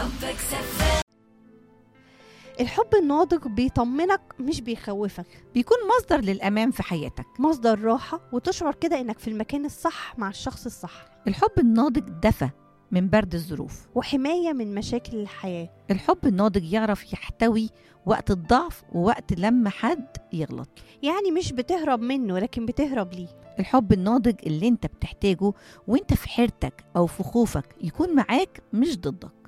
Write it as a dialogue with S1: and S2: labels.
S1: حبك سفاح
S2: الحب الناضج بيطمنك مش بيخوفك
S3: بيكون مصدر للأمان في حياتك
S2: مصدر راحة وتشعر كده إنك في المكان الصح مع الشخص الصح
S3: الحب الناضج دفى من برد الظروف
S2: وحماية من مشاكل الحياة
S3: الحب الناضج يعرف يحتوي وقت الضعف ووقت لما حد يغلط
S2: يعني مش بتهرب منه لكن بتهرب ليه
S3: الحب الناضج اللي انت بتحتاجه وانت في حيرتك او في خوفك يكون معاك مش ضدك